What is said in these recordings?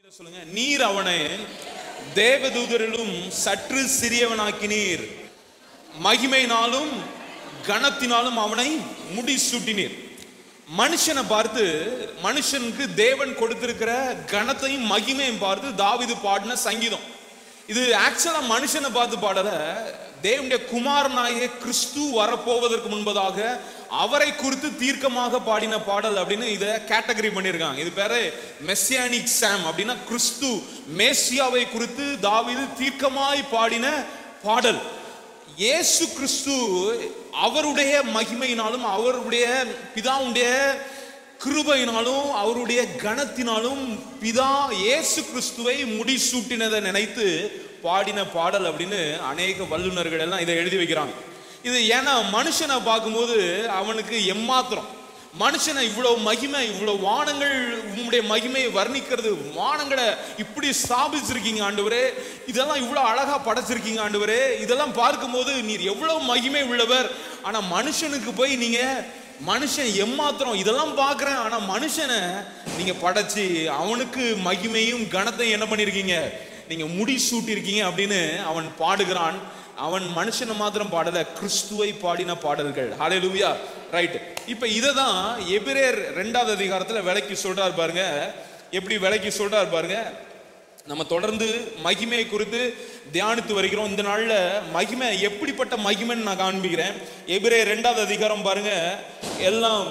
சொல்லுங்க நீர் அவனை தேவதூதரிலும் சற்று சிறியவனாக்கினீர் மகிமையினாலும் கனத்தினாலும் அவனை முடிசூட்டினீர் மனுஷனை பார்த்து மனுஷனுக்கு தேவன் கொடுத்திருக்கிற கனத்தையும் மகிமையும் பார்த்து தாவிது பாடின சங்கீதம் இது ஆக்சுவலா மனுஷனை பார்த்து பாடல தேவனுடைய குமாரனாகிய கிறிஸ்து வரப்போவதற்கு முன்பதாக அவரை குறித்து தீர்க்கமாக பாடின பாடல் அப்படின்னு இதை கேட்டகரி பண்ணியிருக்காங்க இது பேரு மெஸ்ஸியானிக் சாம் அப்படின்னா கிறிஸ்து மேசியாவை குறித்து தாவீது தீர்க்கமாய் பாடின பாடல் இயேசு கிறிஸ்து அவருடைய மகிமையினாலும் அவருடைய பிதாவுடைய கிருபையினாலும் அவருடைய கணத்தினாலும் பிதா இயேசு கிறிஸ்துவை முடிசூட்டினதை நினைத்து பாடின பாடல் அப்படின்னு அநேக வல்லுநர்கள் எல்லாம் இதை எழுதி வைக்கிறாங்க இது ஏன்னா மனுஷனை பார்க்கும்போது அவனுக்கு எம்மாத்திரம் மனுஷனை இவ்வளவு மகிமை இவ்வளவு வானங்கள் உம்முடைய மகிமையை வர்ணிக்கிறது வானங்களை இப்படி ஸ்தாபிச்சிருக்கீங்க ஆண்டவரே இதெல்லாம் இவ்வளவு அழகா படைச்சிருக்கீங்க ஆண்டவரே இதெல்லாம் பார்க்கும்போது நீர் எவ்வளவு மகிமை உள்ளவர் ஆனா மனுஷனுக்கு போய் நீங்க மனுஷன் எம்மாத்திரம் இதெல்லாம் பார்க்கிறேன் ஆனா மனுஷனை நீங்க படைச்சு அவனுக்கு மகிமையும் கனத்தையும் என்ன பண்ணிருக்கீங்க நீங்க முடி சூட்டியிருக்கீங்க அப்படின்னு அவன் பாடுகிறான் அவன் மனுஷனை மாத்திரம் பாடல கிறிஸ்துவை பாடின பாடல்கள் ஹalleluya ரைட் இப்ப இதை தான் எபிரேர் ரெண்டாவது அதிகாரத்துல விலைக்கு சொல்றாரு பாருங்க எப்படி விலைக்கு சொல்றாரு பாருங்க நம்ம தொடர்ந்து மகிமை குறித்து தியானித்து வருகிறோம் இந்த நாள்ல மகிமை எப்படிப்பட்ட மகிமைன்னு நான் காண்பிக்கிறேன் எபிரே ரெண்டாவது அதிகாரம் பாருங்க எல்லாம்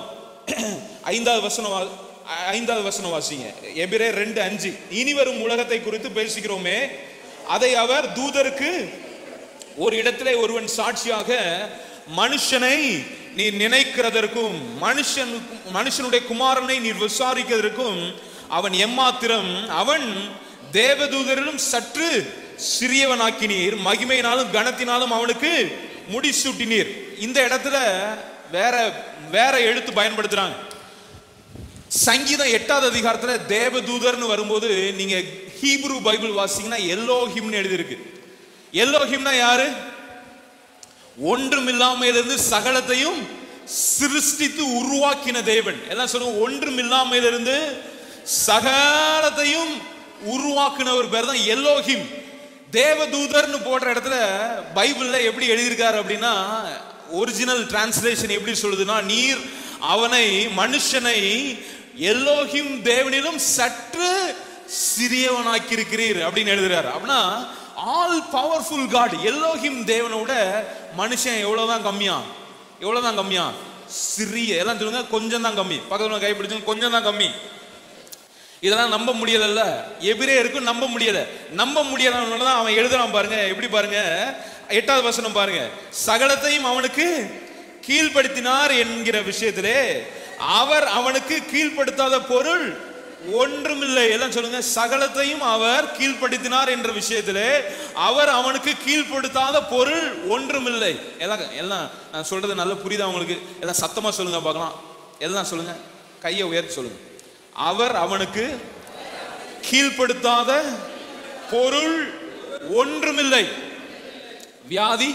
ஐந்தாவது வசனம் வா- ஐந்தாவது வசனம் வாசிங்க எபிரே ரெண்டு அஞ்சு இனி வரும் உலகத்தை குறித்து பேசுகிறோமே அதை அவர் தூதருக்கு ஒரு இடத்திலே ஒருவன் சாட்சியாக மனுஷனை நீ நினைக்கிறதற்கும் மனுஷன் மனுஷனுடைய குமாரனை நீர் விசாரிக்கிறதற்கும் அவன் எம்மாத்திரம் அவன் தேவதூதரிலும் சற்று சிறியவனாக்கினீர் மகிமையினாலும் கனத்தினாலும் அவனுக்கு முடிசூட்டினீர் இந்த இடத்துல வேற வேற எழுத்து பயன்படுத்துறாங்க சங்கீதம் எட்டாவது அதிகாரத்துல தேவதூதர்னு வரும்போது நீங்க ஹீப்ரு பைபிள் வாசிங்கன்னா எல்லோஹிம்னு எழுதியிருக்கு எல்லோஹிம்னா யாரு ஒன்றுமில்லாமையிலிருந்து சகலத்தையும் சிருஷ்டித்து உருவாக்கின தேவன் எல்லாம் சொல்லுங்க ஒன்றுமில்லாமையிலிருந்து சகலத்தையும் உருவாக்கின ஒரு பேர் தான் எல்லோஹிம் தேவதூதர்னு போடுற இடத்துல பைபிள்ல எப்படி எழுதியிருக்காரு அப்படின்னா ஒரிஜினல் டிரான்ஸ்லேஷன் எப்படி சொல்லுதுன்னா நீர் அவனை மனுஷனை எல்லோஹிம் தேவனிலும் சற்று சிறியவனாக்கி இருக்கிறீர் அப்படின்னு எழுதுறாரு அப்படின்னா ஆல் பவர்ஃபுல் காட் எல்லோஹிம் தேவனோட மனுஷன் எவ்வளவுதான் கம்மியா எவ்வளவுதான் கம்மியா சிறிய எல்லாம் சொல்லுங்க கொஞ்சம் தான் கம்மி பக்கத்துல கை பிடிச்சு கொஞ்சம் தான் கம்மி இதெல்லாம் நம்ப முடியலல்ல எபிரே இருக்கும் நம்ப முடியல நம்ப முடியலன்னு தான் அவன் எழுதுறான் பாருங்க எப்படி பாருங்க எட்டாவது வசனம் பாருங்க சகலத்தையும் அவனுக்கு கீழ்ப்படுத்தினார் என்கிற விஷயத்திலே அவர் அவனுக்கு கீழ்ப்படுத்தாத பொருள் ஒன்றுமில்லை எல்லாம் சொல்லுங்க சகலத்தையும் அவர் கீழ்ப்படுத்தினார் என்ற விஷயத்திலே அவர் அவனுக்கு கீழ்ப்படுத்தாத பொருள் ஒன்றுமில்லை எல்லாம் எல்லாம் நான் சொல்றது நல்ல புரியுதா உங்களுக்கு எல்லாம் சத்தமா சொல்லுங்க பார்க்கலாம் எல்லாம் சொல்லுங்க கையை உயர்த்தி சொல்லுங்க அவர் அவனுக்கு கீழ்ப்படுத்தாத பொருள் ஒன்றுமில்லை வியாதி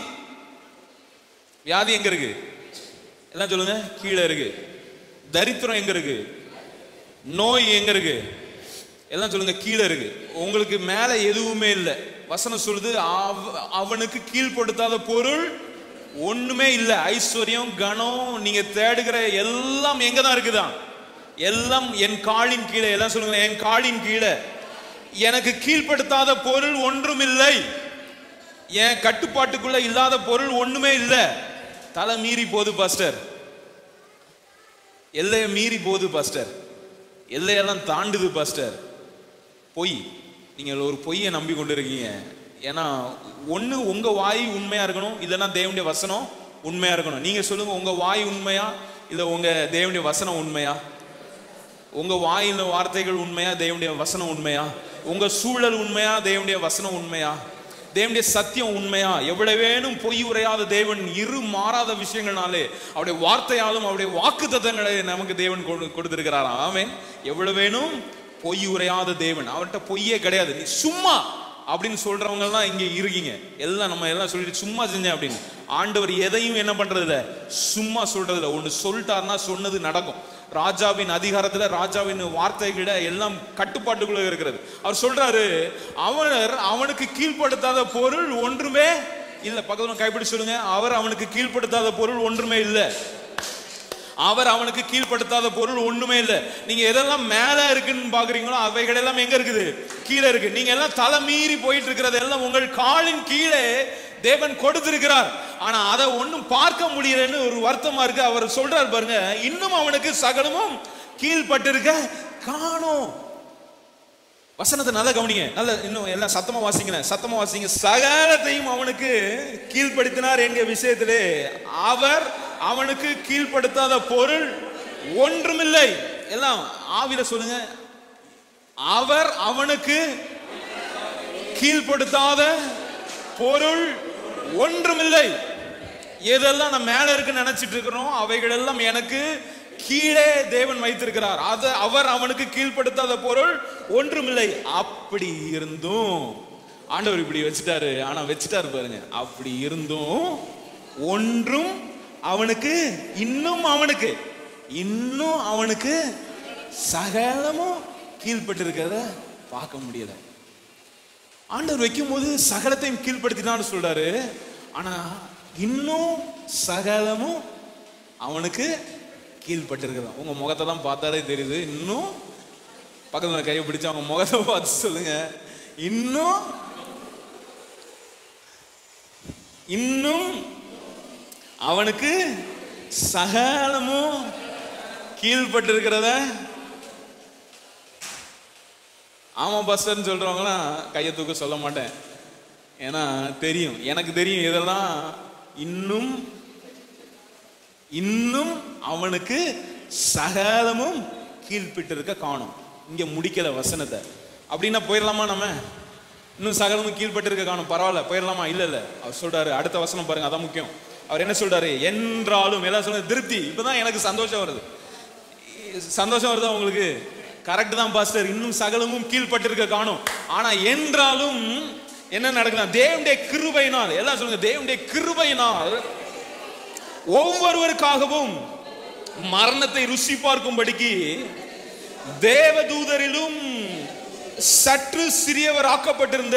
வியாதி எங்க இருக்கு எல்லாம் சொல்லுங்க கீழே இருக்கு தரித்திரம் எங்க இருக்கு நோய் எங்க இருக்கு எல்லாம் சொல்லுங்க கீழே இருக்கு உங்களுக்கு மேல எதுவுமே இல்லை வசனம் சொல்லுது அவ- அவனுக்கு கீழ்ப்படுத்தாத பொருள் ஒண்ணுமே இல்லை ஐஸ்வர்யம் கனம் நீங்க தேடுகிற எல்லாம் எங்க தான் இருக்குதான் எல்லாம் என் காலின் கீழே எல்லாம் சொல்லுங்க என் காலின் கீழே எனக்கு கீழ்ப்படுத்தாத பொருள் ஒன்றும் இல்லை என் கட்டுப்பாட்டுக்குள்ள இல்லாத பொருள் ஒண்ணுமே இல்லை தலை மீறி போகுது பாஸ்டர் எல்லையை மீறி போகுது பாஸ்டர் எல்லையெல்லாம் தாண்டுது பாஸ்டர் பொய் நீங்கள் ஒரு பொய்யை நம்பி கொண்டு இருக்கீங்க ஏன்னா ஒன்று உங்க வாய் உண்மையா இருக்கணும் இல்லைன்னா தேவனுடைய வசனம் உண்மையா இருக்கணும் நீங்க சொல்லுங்க உங்க வாய் உண்மையா இல்லை உங்க தேவனுடைய வசனம் உண்மையா உங்க வாயில வார்த்தைகள் உண்மையா தேவனுடைய வசனம் உண்மையா உங்க சூழல் உண்மையா தேவனுடைய வசனம் உண்மையா தேவனுடைய சத்தியம் உண்மையா எவ்வளவேனும் பொய் உரையாத தேவன் இரு மாறாத விஷயங்கள்னாலே அவருடைய வார்த்தையாலும் அவருடைய வாக்கு தத்தங்களை நமக்கு தேவன் கொடு- கொடுத்திருக்கிறாராம் ஆமென் எவ்வளவேனும் பொய் உரையாத தேவன் அவர்கிட்ட பொய்யே கிடையாது நீ சும்மா அப்படின்னு சொல்றவங்க எல்லாம் இங்க இருக்கீங்க எல்லாம் நம்ம எல்லாம் சொல்லிட்டு சும்மா செஞ்சேன் அப்படின்னு ஆண்டவர் எதையும் என்ன பண்றது இல்ல சும்மா சொல்றது இல்ல ஒண்ணு சொல்லிட்டாருன்னா சொன்னது நடக்கும் ராஜாவின் அதிகாரத்துல ராஜாவின் வார்த்தைகள எல்லாம் கட்டுப்பாட்டுக்குள்ள இருக்கிறது அவர் சொல்றாரு அவனர் அவனுக்கு கீழ்ப்படுத்தாத பொருள் ஒன்றுமே இல்ல பக்கத்துல கைப்பிடி சொல்லுங்க அவர் அவனுக்கு கீழ்ப்படுத்தாத பொருள் ஒன்றுமே இல்லை அவர் அவனுக்கு கீழ்ப்படுத்தாத பொருள் ஒண்ணுமே இல்லை நீங்க எதெல்லாம் மேல இருக்குன்னு பாக்குறீங்களோ அவைகள் எல்லாம் எங்க இருக்குது கீழே இருக்கு நீங்க எல்லாம் தலை மீறி போயிட்டு இருக்கிறது எல்லாம் உங்கள் காலின் கீழே தேவன் கொடுத்திருக்கிறார் ஆனா அதை ஒண்ணும் பார்க்க முடியலன்னு ஒரு வருத்தமா இருக்கு அவர் சொல்றாரு பாருங்க இன்னும் அவனுக்கு சகலமும் கீழ்பட்டிருக்க காணோம் வசனத்தை நல்லா கவனிங்க நல்ல இன்னும் எல்லாம் சத்தமா வாசிங்க சத்தமா வாசிங்க சகலத்தையும் அவனுக்கு கீழ்ப்படுத்தினார் என்கிற விஷயத்திலே அவர் அவனுக்கு கீழ்ப்படுத்தாத பொருள் ஒன்றுமில்லை எல்லாம் ஆவில சொல்லுங்க அவர் அவனுக்கு கீழ்ப்படுத்தாத பொருள் ஒன்றுமில்லை எதெல்லாம் நான் மேல இருக்குன்னு நினைச்சிட்டு இருக்கிறோம் அவைகள் எல்லாம் எனக்கு கீழே தேவன் வைத்திருக்கிறார் அது அவர் அவனுக்கு கீழ்ப்படுத்தாத பொருள் ஒன்றுமில்லை அப்படி இருந்தும் ஆண்டவர் இப்படி வச்சுட்டாரு ஆனா வச்சுட்டாரு பாருங்க அப்படி இருந்தும் ஒன்றும் அவனுக்கு இன்னும் அவனுக்கு இன்னும் அவனுக்கு சகலமும் கீழ்பட்டு இருக்கிறத பார்க்க முடியல ஆண்டவர் வைக்கும் போது சகலத்தையும் கீழ்படுத்தினான்னு சொல்றாரு ஆனா இன்னும் சகலமும் அவனுக்கு கீழ்பட்டிருக்குதான் உங்க முகத்தை தான் பார்த்தாலே தெரியுது இன்னும் பக்கத்துல கையை பிடிச்சு அவங்க முகத்தை பார்த்து சொல்லுங்க இன்னும் இன்னும் அவனுக்கு சகலமும் கீழ்பட்டிருக்கிறத ஆமா பஸ்டர்னு சொல்றவங்களாம் கையை தூக்க சொல்ல மாட்டேன் ஏன்னா தெரியும் எனக்கு தெரியும் இதெல்லாம் இன்னும் இன்னும் அவனுக்கு சகலமும் கீழ்ப்பிட்டு இருக்க காணும் இங்க முடிக்கல வசனத்தை அப்படின்னா போயிடலாமா நம்ம இன்னும் சகலமும் கீழ்பட்டு இருக்க காணும் பரவாயில்ல போயிடலாமா இல்ல இல்ல அவர் சொல்றாரு அடுத்த வசனம் பாருங்க அதான் முக்கியம் அவர் என்ன சொல்றாரு என்றாலும் எல்லாம் சொல்றது திருப்தி இப்பதான் எனக்கு சந்தோஷம் வருது சந்தோஷம் வருதா உங்களுக்கு கரெக்ட் தான் பாஸ்டர் இன்னும் சகலமும் கீழ்பட்டிருக்க காணும் ஆனா என்றாலும் என்ன நடக்கலாம் தேவனுடைய கிருபையினால் எல்லாம் சொல்லுங்க தேவனுடைய கிருபையினால் ஒவ்வொருவருக்காகவும் மரணத்தை ருசி பார்க்கும்படிக்கு தேவதூதரிலும் சற்று சிறியவர் ஆக்கப்பட்டிருந்த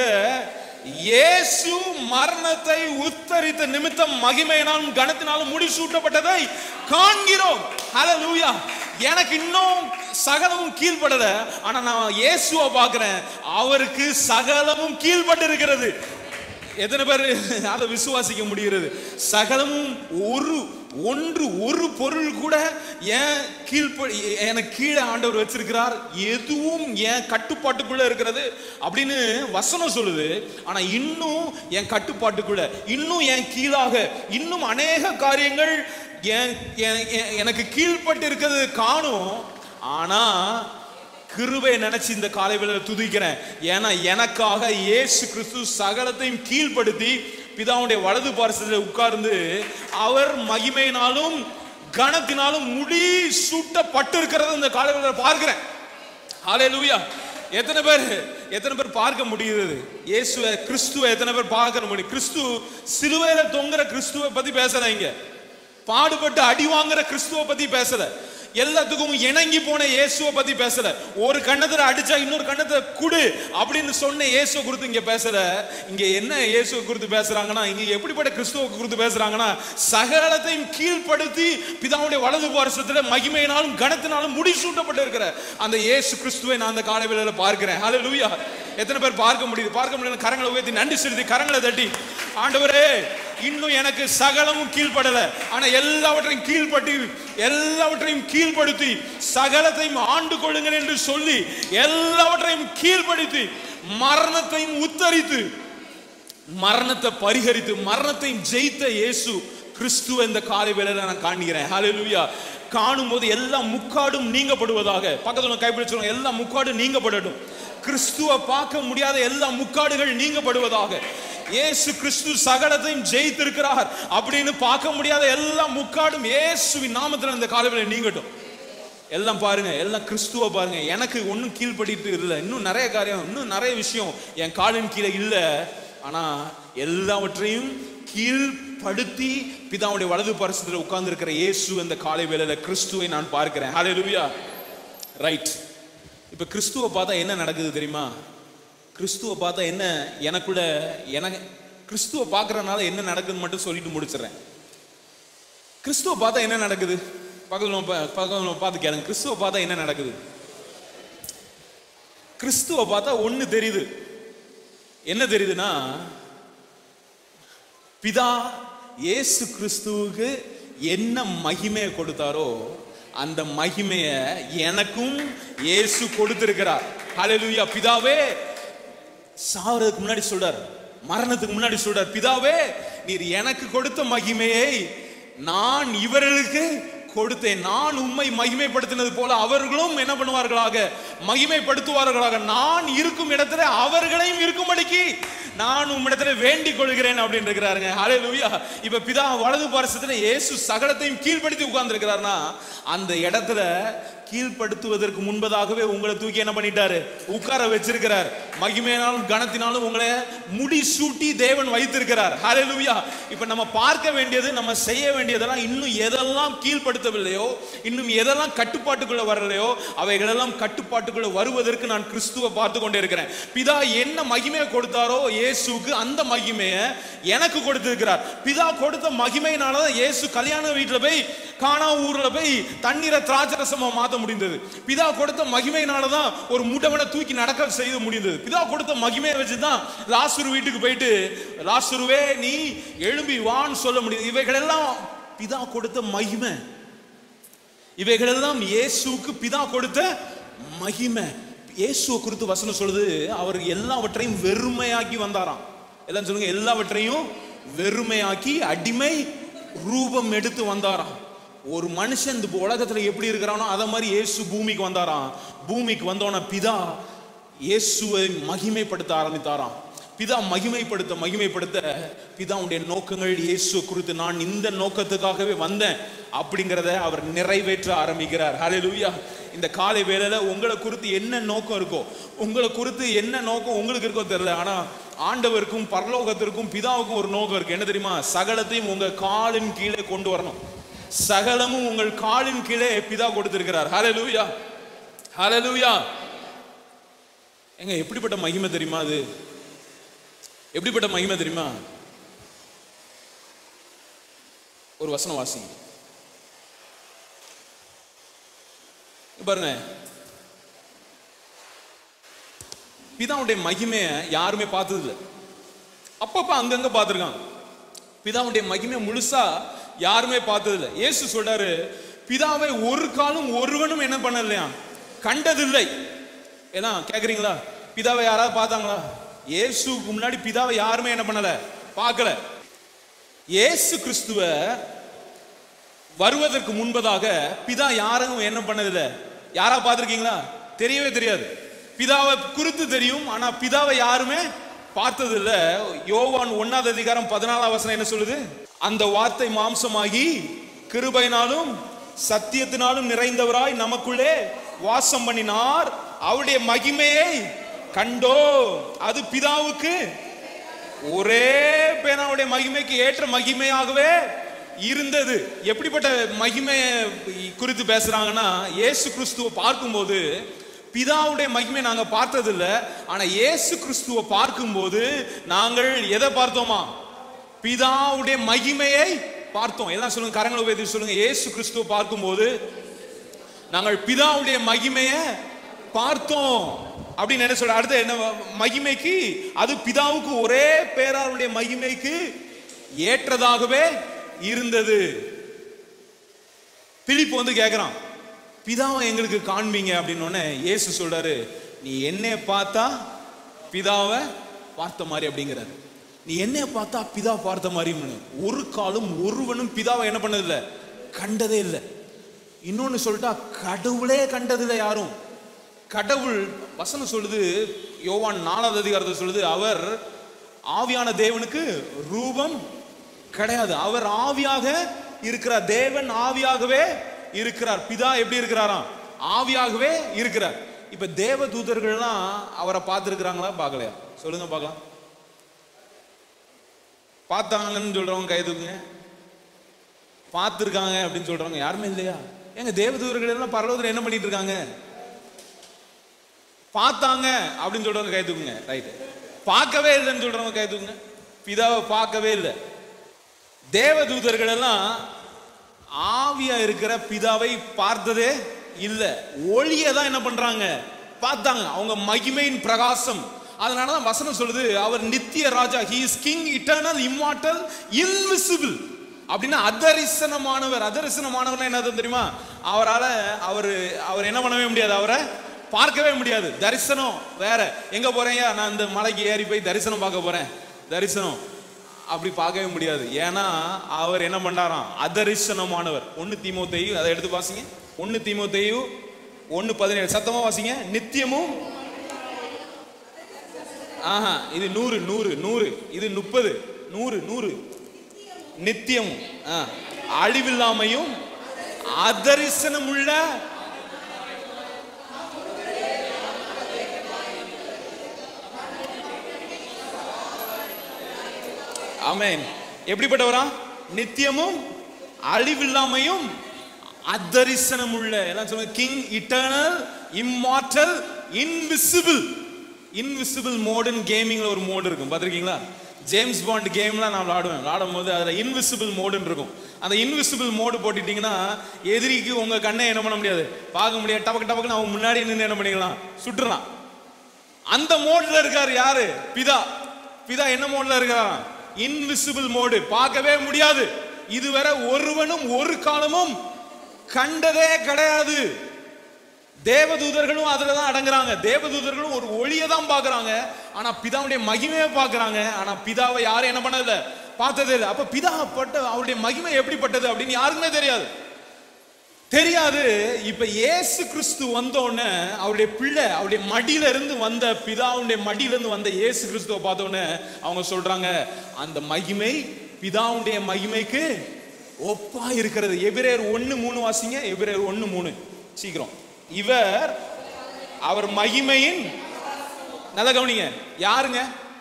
இயேசு மரணத்தை உத்தரித்த நிமித்தம் மகிமையினாலும் கனத்தினாலும் முடிசூட்டப்பட்டதை காண்கிறோம் ஹalleluya எனக்கு இன்னும் சகலமும் கீழ்படல ஆனா நான் இயேசுவை பார்க்கிறேன் அவருக்கு சகலமும் கீழ்பட்டு இருக்கிறது எத்தனை பேர் அதை விசுவாசிக்க முடிகிறது சகலமும் ஒரு ஒன்று ஒரு பொருள் கூட ஏன் கீழ்ப்ப எனக்கு கீழே ஆண்டவர் வச்சிருக்கிறார் எதுவும் ஏன் கட்டுப்பாட்டுக்குள்ள இருக்கிறது அப்படின்னு வசனம் சொல்லுது ஆனா இன்னும் என் கட்டுப்பாட்டுக்குள்ள இன்னும் என் கீழாக இன்னும் அநேக காரியங்கள் என் என்- என்- எனக்கு கீழ்ப்பட்டு இருக்கிறது காணும் ஆனா கிருபை நினைச்சு இந்த காலை வேளையில துதிக்கிறேன் ஏன்னா எனக்காக இயேசு கிறிஸ்து சகலத்தையும் கீழ்ப்படுத்தி பிதாவுடைய வலது பார்சத்தில் உட்கார்ந்து அவர் மகிமையினாலும் கனத்தினாலும் முடி சூட்டப்பட்டு இருக்கிறத இந்த காலை வேளையில பார்க்கிறேன் ஹalleluya எத்தனை பேர் எத்தனை பேர் பார்க்க முடியுது இயேசுவை கிறிஸ்துவை எத்தனை பேர் பார்க்க முடியும் கிறிஸ்து சிலுவையில தொங்குற கிறிஸ்துவை பத்தி பேசல இங்க பாடுபட்டு அடி வாங்குற கிறிஸ்துவ பத்தி பேசல எல்லாத்துக்கும் இணங்கி போன இயேசுவை பத்தி பேசல ஒரு கண்ணத்துல அடிச்சா இன்னொரு கண்ணத்துல குடு அப்படின்னு சொன்ன இயேசுவை குறித்து இங்க பேசல இங்க என்ன இயேசுவை குறித்து பேசுறாங்கன்னா இங்க எப்படிப்பட்ட கிறிஸ்துவ குறித்து பேசுறாங்கன்னா சகலத்தையும் கீழ்ப்படுத்தி பிதாவுடைய வலது பாரசத்துல மகிமையினாலும் கனத்தினாலும் முடிசூட்டப்பட்டு இருக்கிற அந்த இயேசு கிறிஸ்துவை நான் அந்த காலை வேளையில பார்க்கிறேன் ஹalleluya எத்தனை பேர் பார்க்க முடியுது பார்க்க முடியல கரங்களை உயர்த்தி நன்றி செலுத்தி கரங்களை தட்டி ஆண்டவரே இன்னும் எனக்கு சகலமும் கீழ்ப்படல ஆனா எல்லாவற்றையும் கீழ்ப்பட்டு எல்லாவற்றையும் கீழ்ப்படுத்தி சகலத்தையும் ஆண்டு கொள்ளுங்கள் என்று சொல்லி எல்லாவற்றையும் கீழ்ப்படுத்தி மரணத்தையும் உத்தரித்து மரணத்தை பரிகரித்து மரணத்தையும் ஜெயித்த இயேசு கிறிஸ்துவ இந்த காலை வேளையில நான் காண்கிறேன் ஹalleluya காணும் போது எல்லா முக்காடும் நீங்கப்படுவதாக பக்கத்துல கைப்பிடிச்சு எல்லா முக்காடும் நீங்கப்படட்டும் கிறிஸ்துவ பார்க்க முடியாத எல்லா முக்காடுகள் நீங்கப்படுவதாக இயேசு கிறிஸ்து சகலத்தையும் ஜெயித்திருக்கிறார் அப்படின்னு பார்க்க முடியாத எல்லா முக்காடும் இயேசுவின் நாமத்துல இந்த காலை வேளையில நீங்கட்டும் எல்லாம் பாருங்க எல்லாம் கிறிஸ்துவ பாருங்க எனக்கு ஒன்றும் கீழ்ப்படிட்டு இல்லை இன்னும் நிறைய காரியம் இன்னும் நிறைய விஷயம் என் காலின் கீழே இல்லை ஆனா எல்லாவற்றையும் கீழ் கீழ்ப்படுத்தி பிதாவுடைய வலது பரிசுல உட்கார்ந்து இருக்கிற இயேசு இந்த காலை வேளையில கிறிஸ்துவை நான் பார்க்கிறேன் ஹalleluya ரைட் இப்ப கிறிஸ்துவை பார்த்தா என்ன நடக்குது தெரியுமா கிறிஸ்துவை பார்த்தா என்ன எனக்குள்ள எனக்கு கிறிஸ்துவை பார்க்கறனால என்ன நடக்குதுன்னு மட்டும் சொல்லிட்டு முடிச்சிடுறேன் கிறிஸ்துவை பார்த்தா என்ன நடக்குது பக்கத்துல பா- பக்கத்துல பார்த்து கேளுங்க கிறிஸ்துவை பார்த்தா என்ன நடக்குது கிறிஸ்துவை பார்த்தா ஒண்ணு தெரியுது என்ன தெரியுதுன்னா பிதா இயேசு கிறிஸ்துவுக்கு என்ன மகிமையை கொடுத்தாரோ அந்த மகிமைய எனக்கும் இயேசு கொடுத்திருக்கிறார் ஹalleluya பிதாவே சாவறதுக்கு முன்னாடி சொல்றார் மரணத்துக்கு முன்னாடி சொல்றார் பிதாவே நீர் எனக்கு கொடுத்த மகிமையை நான் இவர்களுக்கு கொடுத்தேன் நான் உம்மை மகிமைப்படுத்தினது போல அவர்களும் என்ன பண்ணுவார்களாக மகிமைப்படுத்துவார்களாக நான் இருக்கும் இடத்துல அவர்களையும் இருக்கும்படிக்கு நான் உம்மிடத்துல வேண்டிக் கொள்கிறேன் அப்படின்னு இருக்கிறாருங்க ஹalleluya இப்ப பிதா வலது பாரசத்துல இயேசு சகலத்தையும் கீழ்ப்படுத்தி உட்கார்ந்து இருக்கிறார்னா அந்த இடத்துல கீழ்ப்படுத்துவதற்கு முன்பதாகவே உங்களை தூக்கி என்ன பண்ணிட்டாரு உட்கார வச்சிருக்கிறார் மகிமையினாலும் கனத்தினாலும் உங்களை முடி சூட்டி தேவன் வைத்திருக்கிறார் ஹalleluya இப்ப நம்ம பார்க்க வேண்டியது நம்ம செய்ய வேண்டியதெல்லாம் இன்னும் எதெல்லாம் கீழ்ப்படுத்தவில்லையோ இன்னும் எதெல்லாம் கட்டுப்பாட்டுக்குள்ள வரலையோ அவைகளெல்லாம் கட்டுப்பாட்டுக்குள்ள வருவதற்கு நான் கிறிஸ்துவை பார்த்து கொண்டே இருக்கிறேன் பிதா என்ன மகிமையை கொடுத்தாரோ இயேசுவுக்கு அந்த மகிமையை எனக்கு கொடுத்திருக்கிறார் பிதா கொடுத்த மகிமையினால தான் இயேசு கல்யாண வீட்டுல போய் காணா ஊர்ல போய் தண்ணீரை திராட்சரசமா மாத்த முடிந்தது பிதா கொடுத்த மகிமையினால தான் ஒரு முடவனை தூக்கி நடக்க செய்ய முடிந்தது பிதா கொடுத்த மகிமையை வச்சு தான் லாசுரு வீட்டுக்கு போயிட்டு லாசுருவே நீ எழும்பி வான்னு சொல்ல முடியுது இவைகளெல்லாம் பிதா கொடுத்த மகிமை இவைகளெல்லாம் இயேசுவுக்கு பிதா கொடுத்த மகிமை இயேசுவை குறித்து வசனம் சொல்லுது அவர் எல்லாவற்றையும் வெறுமையாக்கி வந்தாராம் எல்லாம் சொல்லுங்க எல்லாவற்றையும் வெறுமையாக்கி அடிமை ரூபம் எடுத்து வந்தாராம் ஒரு மனுஷன் இந்த உலகத்துல எப்படி இருக்கிறானோ அத மாதிரி இயேசு பூமிக்கு வந்தாராம் பூமிக்கு வந்தோன பிதா இயேசுவை மகிமைப்படுத்த ஆரம்பித்தாராம் பிதா மகிமைப்படுத்த மகிமைப்படுத்த பிதாவுடைய நோக்கங்கள் இயேசு குறித்து நான் இந்த நோக்கத்துக்காகவே வந்தேன் அப்படிங்கிறத அவர் நிறைவேற்ற ஆரம்பிக்கிறார் ஹalleluya இந்த காலை வேளையில உங்களை குறித்து என்ன நோக்கம் இருக்கோ உங்களை குறித்து என்ன நோக்கம் உங்களுக்கு இருக்கோ தெரியல ஆனா ஆண்டவருக்கும் பரலோகத்திற்கும் பிதாவுக்கும் ஒரு நோக்கம் இருக்கு என்ன தெரியுமா சகலத்தையும் உங்க காலின் கீழே கொண்டு வரணும் சகலமும் உங்கள் காலின் கீழே பிதா கொடுத்திருக்கிறார் ஹalleluya ஹalleluya எங்க எப்படிப்பட்ட மகிமை தெரியுமா அது எப்படிப்பட்ட மகிமை தெரியுமா ஒரு வசனம் வாசி இங்க பாருங்க பிதாவுடைய மகிமையை யாருமே பார்த்தது இல்லை அப்பப்ப அங்கங்க பார்த்துருக்கான் பிதாவுடைய மகிமை முழுசா யாருமே பார்த்தது இல்லை இயேசு சொல்றாரு பிதாவை ஒரு காலம் ஒருவனும் என்ன பண்ணலையா கண்டதில்லை ஏன்னா கேக்குறீங்களா பிதாவை யாராவது பார்த்தாங்களா இயேசுக்கு முன்னாடி பிதாவை யாருமே என்ன பண்ணல பார்க்கல இயேசு கிறிஸ்துவ வருவதற்கு முன்பதாக பிதா யாரும் என்ன பண்ணதில்ல யாரா பார்த்திருக்கீங்களா தெரியவே தெரியாது பிதாவை குறித்து தெரியும் ஆனா பிதாவை யாருமே பார்த்தது இல்ல யோவான் ஒன்னாவது அதிகாரம் பதினாலாம் வசனம் என்ன சொல்லுது அந்த வார்த்தை மாம்சமாகி கிருபையினாலும் சத்தியத்தினாலும் நிறைந்தவராய் நமக்குள்ளே வாசம் பண்ணினார் அவருடைய மகிமையை கண்டோ அது பிதாவுக்கு ஒரே பேனாவுடைய மகிமைக்கு ஏற்ற மகிமையாகவே இருந்தது எப்படிப்பட்ட மகிமை குறித்து பேசுறாங்கன்னா இயேசு கிறிஸ்துவை பார்க்கும்போது பிதாவுடைய மகிமை நாங்க பார்த்ததில்ல ஆனா இயேசு கிறிஸ்துவை பார்க்கும்போது நாங்கள் எதை பார்த்தோமா பிதாவுடைய மகிமையை பார்த்தோம் எல்லாம் சொல்லுங்க கரங்களை உபயோகித்து சொல்லுங்க இயேசு கிறிஸ்துவை பார்க்கும்போது நாங்கள் பிதாவுடைய மகிமையை பார்த்தோம் அப்படின்னு என்ன சொல்ற அடுத்து என்ன மகிமைக்கு அது பிதாவுக்கு ஒரே பேராருடைய மகிமைக்கு ஏற்றதாகவே இருந்தது பிலிப்பு வந்து கேட்கிறான் பிதாவை எங்களுக்கு காண்பீங்க அப்படின்னு உடனே இயேசு சொல்றாரு நீ என்னை பார்த்தா பிதாவை பார்த்த மாதிரி அப்படிங்கிறாரு நீ என்னைய பார்த்தா பிதா பார்த்த மாதிரி ஒரு காலம் ஒருவனும் பிதாவை என்ன பண்ணதில்லை கண்டதே இல்லை இன்னொன்னு சொல்லிட்டா கடவுளே கண்டதில்லை யாரும் கடவுள் வசனம் சொல்லுது யோவான் நாலாவது அதிகாரத்தை சொல்லுது அவர் ஆவியான தேவனுக்கு ரூபம் கிடையாது அவர் ஆவியாக இருக்கிறார் தேவன் ஆவியாகவே இருக்கிறார் பிதா எப்படி இருக்கிறாராம் ஆவியாகவே இருக்கிறார் இப்ப தேவ தூதர்கள்லாம் அவரை பார்த்துருக்கிறாங்களா பார்க்கலையா சொல்லுங்க பார்க்கலாம் பார்த்தாங்கன்னு சொல்றவங்க கை தூக்குங்க பார்த்துருக்காங்க அப்படின்னு சொல்றவங்க யாருமே இல்லையா எங்க தேவதூதர்கள் எல்லாம் பரலோகத்தில் என்ன பண்ணிட்டு இருக்காங்க பார்த்தாங்க அப்படின்னு சொல்றவங்க கை தூக்குங்க ரைட் பார்க்கவே இல்லைன்னு சொல்றவங்க கை தூக்குங்க பிதாவை பார்க்கவே இல்லை தேவதூதர்கள் எல்லாம் ஆவியா இருக்கிற பிதாவை பார்த்ததே இல்ல ஒளியை தான் என்ன பண்றாங்க பார்த்தாங்க அவங்க மகிமையின் பிரகாசம் அதனால தான் வசனம் சொல்லுது அவர் நித்திய ராஜா he is king eternal immortal invisible அப்படின்னா அதரிசனமானவர் அதரிசனமானவர் என்ன தெரியுமா அவரால் அவர் அவர் என்ன பண்ணவே முடியாது அவரை பார்க்கவே முடியாது தரிசனம் வேற எங்க போறேன் நான் இந்த மலைக்கு ஏறி போய் தரிசனம் பார்க்க போறேன் தரிசனம் அப்படி பார்க்கவே முடியாது ஏன்னா அவர் என்ன பண்ணாராம் அதரிசனமானவர் ஒன்னு தீமோத்தேயு அதை எடுத்து வாசிங்க ஒன்னு தீமோத்தேயு ஒன்னு பதினேழு சத்தமா வாசிங்க நித்தியமும் ஆஹா இது நூறு நூறு நூறு இது முப்பது நூறு நூறு நித்தியம் ஆ, அழிவில்லாமையும் அதரிசனமுள்ள ஆமென் எப்படிப்பட்டவரா நித்தியமும் அழிவில்லாமையும் அதரிசனம் உள்ள எல்லாம் சொல்லுங்க king eternal immortal invisible invisible மோடுன்னு கேமிங்ல ஒரு மோடு இருக்கும் பார்த்திருக்கீங்களா ஜேம்ஸ் பாண்ட் கேம்லாம் நான் விளாடுவேன் விளாடும் போது அதில் இன்விசிபிள் மோடுன்னு இருக்கும் அந்த இன்விசிபிள் மோடு போட்டுட்டீங்கன்னா எதிரிக்கு உங்க கண்ணை என்ன பண்ண முடியாது பார்க்க முடியாது டபக்கு டபக்குன்னு அவன் முன்னாடி நின்று என்ன பண்ணிக்கலாம் சுட்டுறான் அந்த மோட்ல இருக்காரு யாரு பிதா பிதா என்ன மோட்ல இருக்காராம் இன்விசிபிள் மோடு பார்க்கவே முடியாது இதுவரை ஒருவனும் ஒரு காலமும் கண்டதே கிடையாது தேவதூதர்களும் அதுல தான் அடங்குறாங்க தேவதூதர்களும் ஒரு ஒளியை தான் பார்க்கறாங்க ஆனா பிதாவுடைய மகிமையை பார்க்கறாங்க ஆனா பிதாவை யாரும் என்ன பண்ணதில்ல பார்த்ததே இல்லை அப்ப பிதா பட்ட அவருடைய மகிமை எப்படிப்பட்டது அப்படின்னு யாருக்குமே தெரியாது தெரியாது இப்ப இயேசு கிறிஸ்து வந்த உடனே அவருடைய பிள்ளை அவருடைய மடியில இருந்து வந்த பிதாவுடைய மடியில இருந்து வந்த இயேசு கிறிஸ்துவை பார்த்த உடனே அவங்க சொல்றாங்க அந்த மகிமை பிதாவுடைய மகிமைக்கு ஒப்பா இருக்கிறது எபிரேயர் ஒன்னு மூணு வாசிங்க எபிரேயர் ஒன்னு மூணு சீக்கிரம் இவர் அவர் மகிமையின் நல்ல கவனிங்க யாருங்க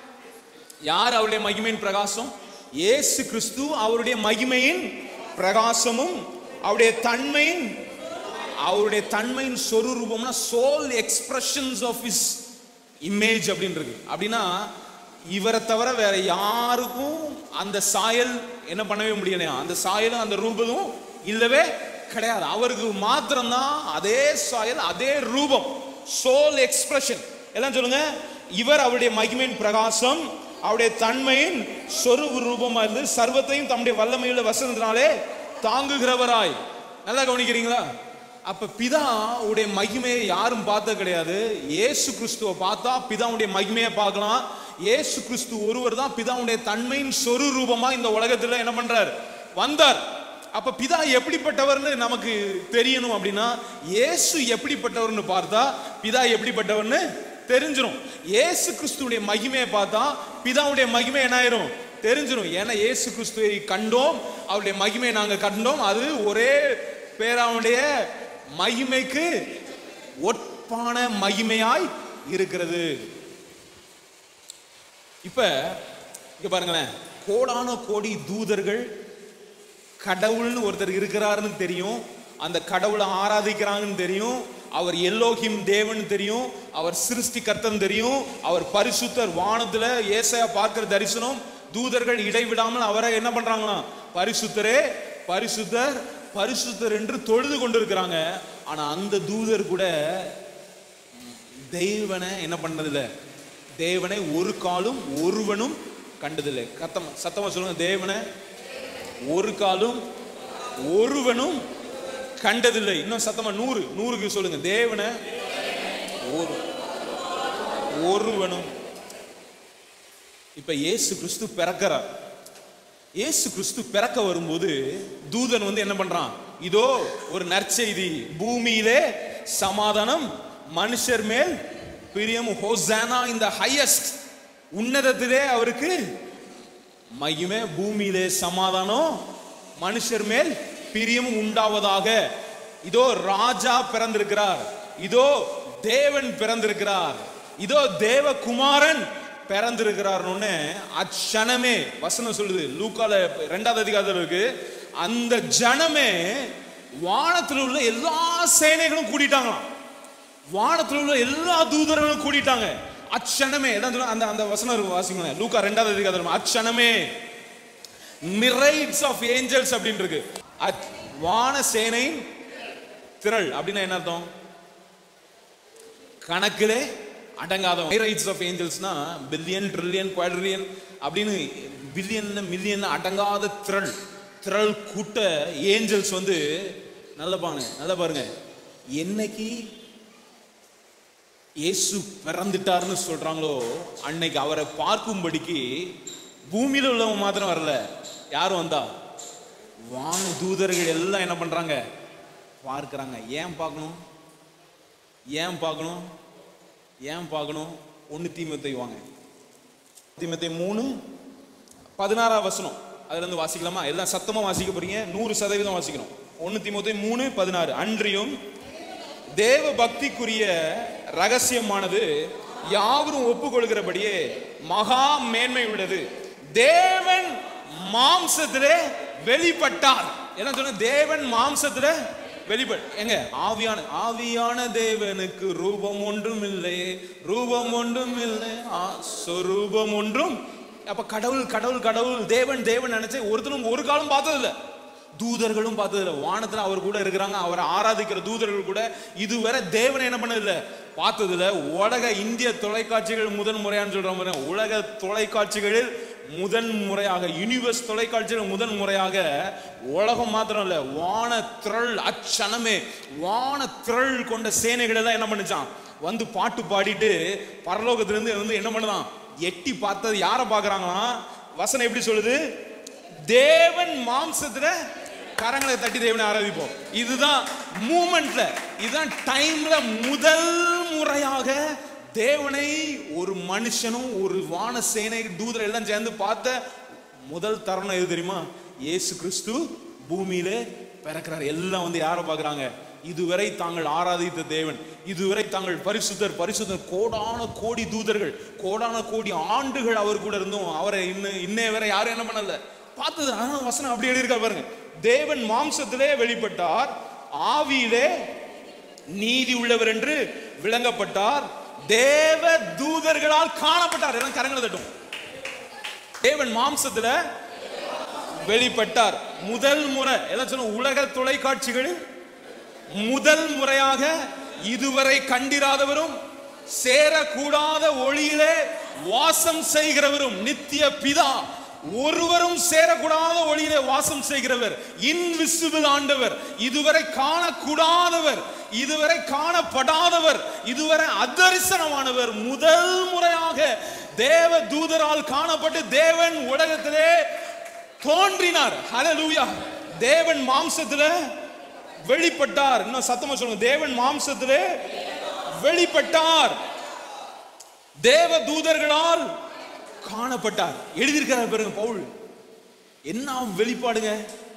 யார் அவருடைய மகிமையின் பிரகாசம் இயேசு கிறிஸ்து அவருடைய மகிமையின் பிரகாசமும் அவருடைய தன்மையின் அவருடைய தன்மையின் சொரூபம்னா soul expressions of is image அப்படின்னு இருக்கு அப்படின்னா இவரை தவிர வேற யாருக்கும் அந்த சாயல் என்ன பண்ணவே முடியலையா அந்த சாயலும் அந்த ரூபமும் இல்லவே கிடையாது அவருக்கு மாத்திரம்தான் அதே சாயல் அதே ரூபம் சோல் எக்ஸ்பிரஷன் எல்லாம் சொல்லுங்க இவர் அவருடைய மகிமையின் பிரகாசம் அவருடைய தன்மையின் சொருப ரூபமா இருந்து சர்வத்தையும் தம்முடைய வல்லமையுள்ள வசனத்தினாலே தாங்குகிறவராய் நல்லா கவனிக்கிறீங்களா அப்ப பிதா உடைய மகிமையை யாரும் பார்த்தது கிடையாது இயேசு கிறிஸ்துவை பார்த்தா பிதாவுடைய மகிமையை பார்க்கலாம் இயேசு கிறிஸ்து ஒருவர் தான் பிதாவுடைய தன்மையின் சொரு ரூபமா இந்த உலகத்துல என்ன பண்றார் வந்தார் அப்ப பிதா எப்படிப்பட்டவர்னு நமக்கு தெரியணும் அப்படின்னா இயேசு எப்படிப்பட்டவர்னு பார்த்தா பிதா எப்படிப்பட்டவர்னு தெரிஞ்சிரும் இயேசு கிறிஸ்துடைய மகிமையை பார்த்தா பிதாவுடைய மகிமை என்ன ஆயிரும் தெரிஞ்சிரும் ஏன்னா இயேசு கிறிஸ்துவை கண்டோம் அவருடைய மகிமையை நாங்க கண்டோம் அது ஒரே பேராவுடைய மகிமைக்கு ஒப்பான மகிமையாய் இருக்கிறது இப்ப இங்க பாருங்களேன் கோடான கோடி தூதர்கள் கடவுள்னு ஒருத்தர் இருக்கிறாருன்னு தெரியும் அந்த கடவுளை ஆராதிக்கிறாங்கன்னு தெரியும் அவர் எல்லோகிம் தேவன் தெரியும் அவர் சிருஷ்டி கர்த்தன் தெரியும் அவர் பரிசுத்தர் வானத்துல ஏசையா பார்க்கிற தரிசனம் தூதர்கள் இடைவிடாமல் அவரை என்ன பண்றாங்களாம் பரிசுத்தரே பரிசுத்தர் பரிசுத்தர் என்று தொழுது கொண்டிருக்கிறாங்க ஆனா அந்த தூதர் கூட தெய்வனை என்ன பண்ணதில்ல தேவனை ஒரு காலும் ஒருவனும் கண்டதில்லை கத்தம் சத்தமா சொல்லுங்க தேவனை ஒரு காலும் ஒருவனும் கண்டதில்லை இன்னும் சத்தமா நூறு நூறுக்கு சொல்லுங்க தேவனை ஒரு ஒருவனும் இப்ப இயேசு கிறிஸ்து பிறக்கிறார் இயேசு கிறிஸ்து பிறக்க வரும்போது தூதன் வந்து என்ன பண்றான் இதோ ஒரு நற்செய்தி பூமியிலே சமாதானம் மனுஷர் மேல் பிரியம் ஹோசானா இந்த ஹையஸ்ட் உன்னதத்திலே அவருக்கு மகிமை பூமியிலே சமாதானம் மனுஷர் மேல் பிரியம் உண்டாவதாக இதோ ராஜா பிறந்திருக்கிறார் இதோ தேவன் பிறந்திருக்கிறார் இதோ தேவகுமாரன் பிறந்திருக்கிறார்னு அச்சனமே வசனம் சொல்லுது லூக்கால ரெண்டாவது அதிகாரத்தில் இருக்கு அந்த ஜனமே வானத்தில் உள்ள எல்லா சேனைகளும் கூட்டிட்டாங்களாம் வானத்தில் உள்ள எல்லா தூதர்களும் கூட்டிட்டாங்க அச்சனமே எல்லாம் சொல்ல அந்த அந்த வசனம் இருக்கு வாசிங்க லூக்கா ரெண்டாவது அதிகாரம் அச்சனமே மிரைட்ஸ் ஆஃப் ஏஞ்சல்ஸ் அப்படின்னு இருக்கு அச்- வான சேனை திரள் அப்படின்னா என்ன அர்த்தம் கணக்கிலே அடங்காத ரைட்ஸ் ஆஃப் ஏஞ்சல்ஸ்னா பில்லியன் ட்ரில்லியன் குவாட்ரிலியன் அப்படின்னு பில்லியன் மில்லியன் அடங்காத திரள் திரள் கூட்ட ஏஞ்சல்ஸ் வந்து நல்ல பாருங்க நல்ல பாருங்க என்னைக்கு இயேசு பிறந்துட்டாருன்னு சொல்றாங்களோ அன்னைக்கு அவரை பார்க்கும்படிக்கு பூமியில உள்ளவங்க மாத்திரம் வரல யாரும் வந்தா வான தூதர்கள் எல்லாம் என்ன பண்றாங்க பார்க்கறாங்க ஏன் பார்க்கணும் ஏன் பார்க்கணும் ஏன் பார்க்கணும் ஒன்று தீமத்தை வாங்க தீமத்தை மூணு பதினாறாம் வசனம் அதுல இருந்து வாசிக்கலாமா எல்லாம் சத்தமா வாசிக்க போறீங்க நூறு சதவீதம் வாசிக்கணும் ஒன்று தீமத்தை மூணு பதினாறு அன்றியும் தேவ பக்திக்குரிய ரகசியமானது யாவரும் ஒப்புக்கொள்கிறபடியே மகா மேன்மை உள்ளது தேவன் மாம்சத்திலே வெளிப்பட்டார் என்ன சொன்ன தேவன் மாம்சத்திலே வெளிப்பட் எங்க ஆவியான ஆவியான தேவனுக்கு ரூபம் ஒன்றும் இல்லை ரூபம் ஒன்றும் இல்லை ஆ, சொரூபம் ஒன்றும் அப்ப கடவுள் கடவுள் கடவுள் தேவன் தேவன் நினைச்சு ஒருத்தரும் ஒரு காலம் பார்த்தது இல்ல தூதர்களும் பார்த்ததில்ல வானத்துல அவர் கூட இருக்கிறாங்க அவரை ஆராதிக்கிற தூதர்கள் கூட இதுவரை தேவனை என்ன பண்ணதில்ல பார்த்ததில்ல உலக இந்திய தொலைக்காட்சிகள் முதன் முறையான்னு சொல்றாங்க பாருங்க. உலக தொலைக்காட்சிகளில் முதன் முறையாக யூனிவர்ஸ் தொலைக்காட்சியில் முதன் முறையாக உலகம் மாத்திரம் இல்ல வான திரள் அச்சனமே வான திரள் கொண்ட சேனைகள் எல்லாம் என்ன பண்ணுச்சான் வந்து பாட்டு பாடிட்டு பரலோகத்திலிருந்து வந்து என்ன பண்ணுதான் எட்டி பார்த்தது யாரை பார்க்கறாங்களாம் வசனம் எப்படி சொல்லுது தேவன் மாம்சத்துல கரங்களை தட்டி தேவனை ஆராதிப்போம் இதுதான் மூமெண்ட்ல இதுதான் டைம்ல முதல் முறையாக தேவனை ஒரு மனுஷனும் ஒரு வான சேனை தூதர் எல்லாம் சேர்ந்து பார்த்த முதல் தருணம் எது தெரியுமா இயேசு கிறிஸ்து பூமியிலே பிறக்கிறார் எல்லாம் வந்து யாரை பார்க்கறாங்க இதுவரை தாங்கள் ஆராதித்த தேவன் இதுவரை தாங்கள் பரிசுத்தர் பரிசுத்தர் கோடான கோடி தூதர்கள் கோடான கோடி ஆண்டுகள் அவர் கூட இருந்தும் அவரை இன்னும் இன்னே வரை யாரும் என்ன பண்ணல பார்த்தது ஆனா வசனம் அப்படி எழுதியிருக்கார் பாருங்க தேவன் மாம்சத்திலே வெளிப்பட்டார் ஆவியிலே நீதி உள்ளவர் என்று விளங்கப்பட்டார் தேவ தூதர்களால் காணப்பட்டார் எல்லாம் கரங்களை தட்டும் தேவன் மாம்சத்துல வெளிப்பட்டார் முதல் முறை எல்லாம் சொல்லுங்க உலக தொலைக்காட்சிகளில் முதல் முறையாக இதுவரை கண்டிராதவரும் சேரக்கூடாத ஒளியிலே வாசம் செய்கிறவரும் நித்திய பிதா ஒருவரும் சேரக்கூடாத ஒளியிலே வாசம் செய்கிறவர் இன்விசிபிள் ஆண்டவர் இதுவரை காணக்கூடாதவர் இதுவரை காணப்படாதவர் இதுவரை அதரிசனமானவர் முதல் முறையாக தேவ தூதரால் காணப்பட்டு தேவன் உலகத்திலே தோன்றினார் ஹalleluya தேவன் மாம்சத்திலே வெளிப்பட்டார் இன்னும் சத்தமா சொல்லுங்க தேவன் மாம்சத்திலே வெளிப்பட்டார் தேவ தூதர்களால் காணப்பட்டார் எழுதியிருக்கிறார் பாருங்க பவுல் என்ன வெளிப்பாடுங்க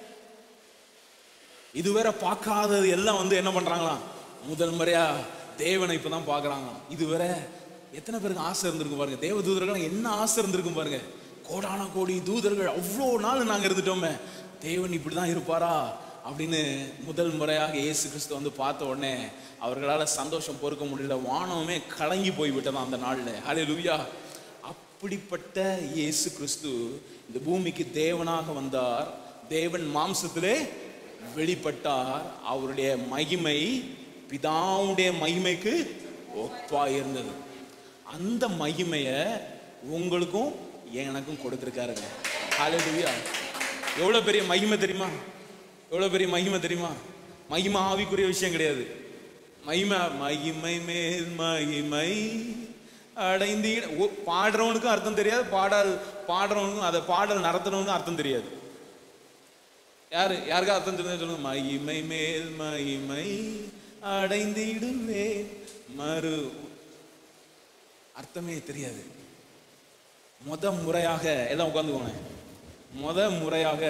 இதுவரை பார்க்காதது எல்லாம் வந்து என்ன பண்றாங்களாம் முதல் முறையா தேவனை இப்பதான் பார்க்கறாங்களாம் இதுவரை எத்தனை பேருக்கு ஆசை இருந்திருக்கும் பாருங்க தேவ தூதர்கள் என்ன ஆசை இருந்திருக்கும் பாருங்க கோடான கோடி தூதர்கள் அவ்வளோ நாள் நாங்க இருந்துட்டோமே தேவன் இப்படிதான் இருப்பாரா அப்படின்னு முதல் முறையாக இயேசு கிறிஸ்து வந்து பார்த்த உடனே அவர்களால் சந்தோஷம் பொறுக்க முடியல வானமே கலங்கி போய் விட்டதாம் அந்த நாள்ல ஹalleluya அப்படிப்பட்ட இயேசு கிறிஸ்து இந்த பூமிக்கு தேவனாக வந்தார் தேவன் மாம்சத்திலே வெளிப்பட்டார் அவருடைய மகிமை பிதாவுடைய மகிமைக்கு ஒப்பா இருந்தது அந்த மகிமைய உங்களுக்கும் எனக்கும் கொடுத்திருக்காருங்க ஹalleluya எவ்வளவு பெரிய மகிமை தெரியுமா எவ்வளவு பெரிய மகிமை தெரியுமா மகிமை ஆவிக்குரிய விஷயம் கிடையாது மகிமை மகிமை மேல் மகிமை அடைந்து பாடுறவனுக்கும் அர்த்தம் தெரியாது பாடல் பாடுறவனுக்கும் அதை பாடல் நடத்துறவனுக்கும் அர்த்தம் தெரியாது யாரு யாருக்கா அர்த்தம் தெரிஞ்சா சொல்லுங்க மகிமை மேல் மகிமை அடைந்திடுவே மறு அர்த்தமே தெரியாது முத முறையாக எல்லாம் உட்காந்துக்கோங்க முத முறையாக